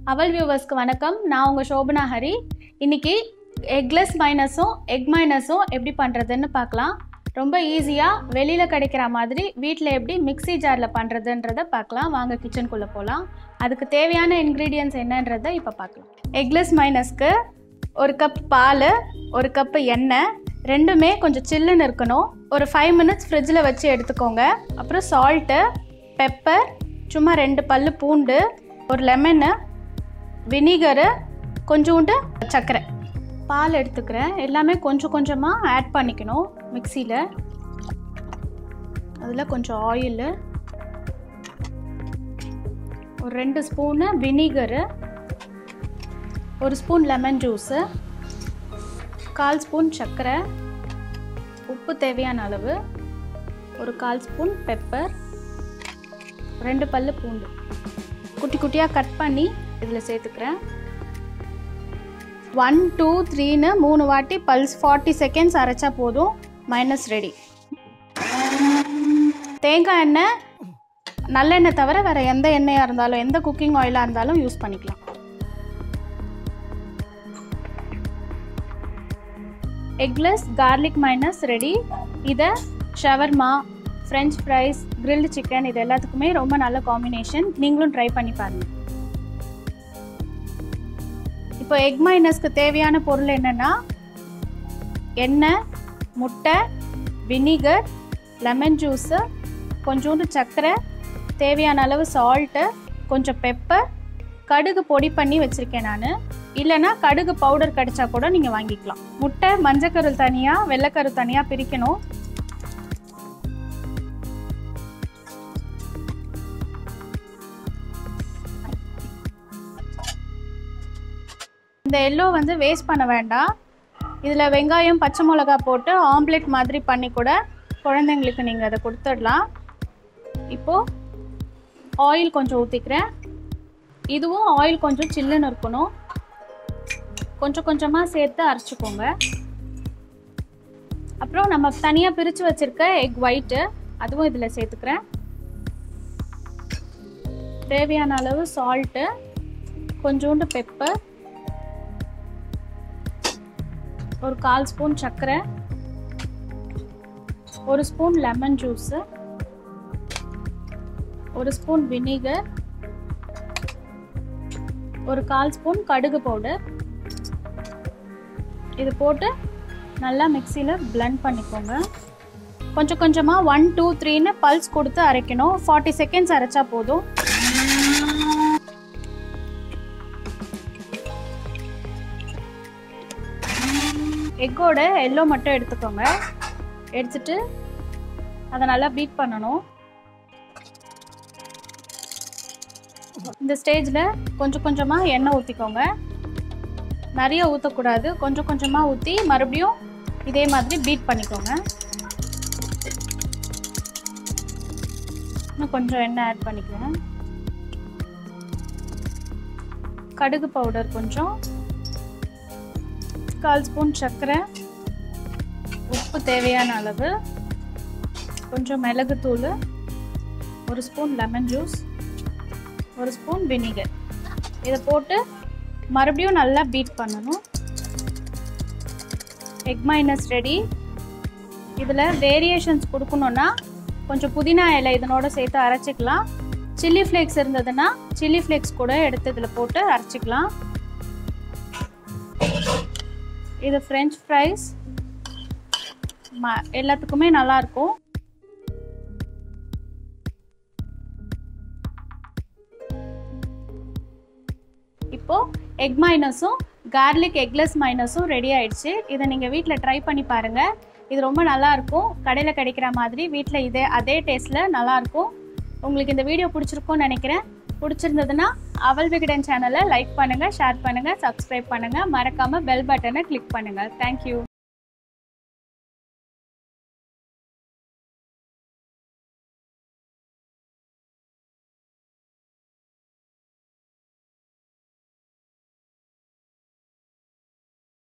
அவல் வியூவர்ஸ்க்கு வணக்கம் நான் உங்கள் சோபனா ஹரி இன்னைக்கு எக்லெஸ் மைனஸும் எக் மைனஸும் எப்படி பண்ணுறதுன்னு பார்க்கலாம் ரொம்ப ஈஸியாக வெளியில் கிடைக்கிற மாதிரி வீட்டில் எப்படி மிக்ஸி ஜாரில் பண்ணுறதுன்றத பார்க்கலாம் வாங்க கிச்சனுக்குள்ளே போகலாம் அதுக்கு தேவையான இன்க்ரீடியன்ஸ் என்னன்றதை இப்போ பார்க்கலாம் எக்லெஸ் மைனஸ்க்கு ஒரு கப் பால் ஒரு கப்பு எண்ணெய் ரெண்டுமே கொஞ்சம் சில்லுன்னு இருக்கணும் ஒரு ஃபைவ் மினிட்ஸ் ஃப்ரிட்ஜில் வச்சு எடுத்துக்கோங்க அப்புறம் சால்ட்டு பெப்பர் சும்மா ரெண்டு பல்லு பூண்டு ஒரு லெமனு வினிகரு கொஞ்சோண்டு சர்க்கரை பால் எடுத்துக்கிறேன் எல்லாமே கொஞ்சம் கொஞ்சமாக ஆட் பண்ணிக்கணும் மிக்சியில் அதில் கொஞ்சம் ஆயிலு ஒரு ரெண்டு ஸ்பூனு வினிகரு ஒரு ஸ்பூன் லெமன் ஜூஸு கால் ஸ்பூன் சர்க்கரை உப்பு தேவையான அளவு ஒரு கால் ஸ்பூன் பெப்பர் ரெண்டு பல்லு பூண்டு குட்டி குட்டியாக கட் பண்ணி இதில் சேர்த்துக்கிறேன் ஒன் டூ த்ரீன்னு மூணு வாட்டி பல்ஸ் ஃபார்ட்டி செகண்ட்ஸ் அரைச்சா போதும் மைனஸ் ரெடி தேங்காய் எண்ணெய் நல்லெண்ணெய் தவிர வேறு எந்த எண்ணெயாக இருந்தாலும் எந்த குக்கிங் ஆயிலாக இருந்தாலும் யூஸ் பண்ணிக்கலாம் எக்லெஸ் கார்லிக் மைனஸ் ரெடி இதை shawarma French fries grilled chicken இது எல்லாத்துக்குமே ரொம்ப நல்ல காம்பினேஷன் நீங்களும் ட்ரை பண்ணி பாருங்கள் இப்போ எக் மைனஸ்க்கு தேவையான பொருள் என்னென்னா எண்ணெய் முட்டை வினிகர் லெமன் ஜூஸு கொஞ்சோண்டு சர்க்கரை தேவையான அளவு சால்ட்டு கொஞ்சம் பெப்பர் கடுகு பொடி பண்ணி வச்சுருக்கேன் நான் இல்லைன்னா கடுகு பவுடர் கிடைச்சா கூட நீங்கள் வாங்கிக்கலாம் முட்டை மஞ்சக்கருள் தனியாக வெள்ளைக்கரு தனியாக பிரிக்கணும் இந்த எல்லோ வந்து வேஸ்ட் பண்ண வேண்டாம் இதில் வெங்காயம் பச்சை மிளகா போட்டு ஆம்லெட் மாதிரி பண்ணி கூட குழந்தைங்களுக்கு நீங்கள் அதை கொடுத்துடலாம் இப்போது ஆயில் கொஞ்சம் ஊற்றிக்கிறேன் இதுவும் ஆயில் கொஞ்சம் சில்லுன்னு இருக்கணும் கொஞ்சம் கொஞ்சமாக சேர்த்து அரைச்சிக்கோங்க அப்புறம் நம்ம தனியாக பிரித்து வச்சுருக்க எக் ஒயிட்டு அதுவும் இதில் சேர்த்துக்கிறேன் தேவையான அளவு சால்ட்டு கொஞ்சோண்டு பெப்பர் ஒரு கால் ஸ்பூன் சர்க்கரை ஒரு ஸ்பூன் லெமன் ஜூஸு ஒரு ஸ்பூன் வினிகர் ஒரு கால் ஸ்பூன் கடுகு பவுடர் இது போட்டு நல்லா மிக்சியில் பிளெண்ட் பண்ணிக்கோங்க கொஞ்சம் கொஞ்சமாக ஒன் டூ த்ரீன்னு பல்ஸ் கொடுத்து அரைக்கணும் ஃபார்ட்டி செகண்ட்ஸ் அரைச்சா போதும் எக்கோட எல்லோ மட்டும் எடுத்துக்கோங்க எடுத்துட்டு அதை நல்லா பீட் பண்ணணும் இந்த ஸ்டேஜில் கொஞ்சம் கொஞ்சமாக எண்ணெய் ஊற்றிக்கோங்க நிறைய ஊற்றக்கூடாது கொஞ்சம் கொஞ்சமாக ஊற்றி மறுபடியும் இதே மாதிரி பீட் பண்ணிக்கோங்க இன்னும் கொஞ்சம் எண்ணெய் ஆட் பண்ணிக்கிறேன் கடுகு பவுடர் கொஞ்சம் கால் ஸ்பூன் சர்க்கரை உப்பு தேவையான அளவு கொஞ்சம் மிளகுத்தூள் ஒரு ஸ்பூன் லெமன் ஜூஸ் ஒரு ஸ்பூன் வினிகர் இதை போட்டு மறுபடியும் நல்லா பீட் பண்ணணும் எக் மைனஸ் ரெடி இதில் வேரியேஷன்ஸ் கொடுக்கணுன்னா கொஞ்சம் புதினா இலை இதனோட சேர்த்து அரைச்சிக்கலாம் சில்லி ஃப்ளேக்ஸ் இருந்ததுன்னா சில்லி ஃப்ளேக்ஸ் கூட எடுத்து இதில் போட்டு அரைச்சிக்கலாம் இது ஃப்ரெஞ்ச் ஃப்ரைஸ் ம எல்லாத்துக்குமே நல்லாயிருக்கும் இப்போது எக் மைனஸும் கார்லிக் எக்லெஸ் மைனஸும் ரெடி ஆயிடுச்சு இதை நீங்கள் வீட்டில் ட்ரை பண்ணி பாருங்கள் இது ரொம்ப நல்லாயிருக்கும் கடையில் கிடைக்கிற மாதிரி வீட்டில் இதே அதே டேஸ்ட்டில் நல்லாயிருக்கும் உங்களுக்கு இந்த வீடியோ பிடிச்சிருக்கும்னு நினைக்கிறேன் பிடிச்சிருந்ததுன்னா அவல் விகடன் சேனலை லைக் பண்ணுங்கள் ஷேர் பண்ணுங்கள் சப்ஸ்கிரைப் பண்ணுங்கள் மறக்காமல் பெல் பட்டனை கிளிக் பண்ணுங்கள் தேங்க்யூ